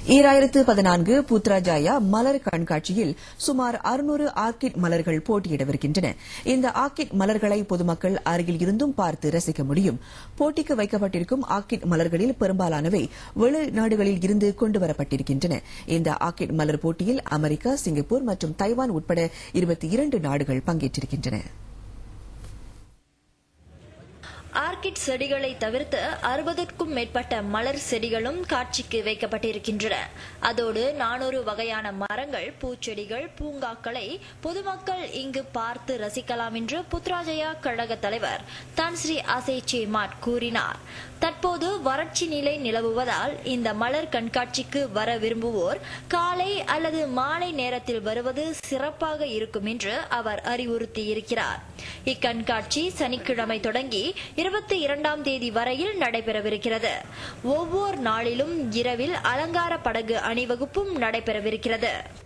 ஈராயிரத்து பதினான்கு புத்ராஜாயா மலர் கண்காட்சியில் சுமார் அறுநூறு ஆர்கிட் மலர்கள் போட்டியிடவிருக்கின்றன இந்த ஆர்கிட் மலர்களை பொதுமக்கள் அருகில் இருந்தும் பார்த்து ரசிக்க முடியும் போட்டிக்கு வைக்கப்பட்டிருக்கும் ஆர்கிட் மலர்களில் பெரும்பாலானவை வெளிநாடுகளில் இருந்து கொண்டுவரப்பட்டிருக்கின்றன இந்த ஆர்கிட் மலர் போட்டியில் அமெரிக்கா சிங்கப்பூர் மற்றும் தைவான் உட்பட இருபத்தி இரண்டு நாடுகள் பங்கேற்றிருக்கின்றன ஆர்கிட் செடிகளை தவிர்த்து அறுபதுக்கும் மேற்பட்ட மலர் செடிகளும் காட்சிக்கு வைக்கப்பட்டிருக்கின்றன அதோடு நானூறு வகையான மரங்கள் பூச்செடிகள் பூங்காக்களை பொதுமக்கள் இங்கு பார்த்து ரசிக்கலாம் என்று புத்ராஜயா கழக தலைவர் தன்ஸ்ரீ அசேச்சே மாட் கூறினார் தற்போது வறட்சி நிலை நிலவுவதால் இந்த மலர் கண்காட்சிக்கு வர விரும்புவோர் காலை அல்லது மாலை நேரத்தில் வருவது சிறப்பாக இருக்கும் என்று அவர் அறிவுறுத்தியிருக்கிறார் இக்கண்காட்சி சனிக்கிழமை தொடங்கி இருபத்தி இரண்டாம் தேதி வரையில் நடைபெறவிருக்கிறது ஒவ்வொரு நாளிலும் இரவில் அலங்கார படகு அணிவகுப்பும் நடைபெறவிருக்கிறது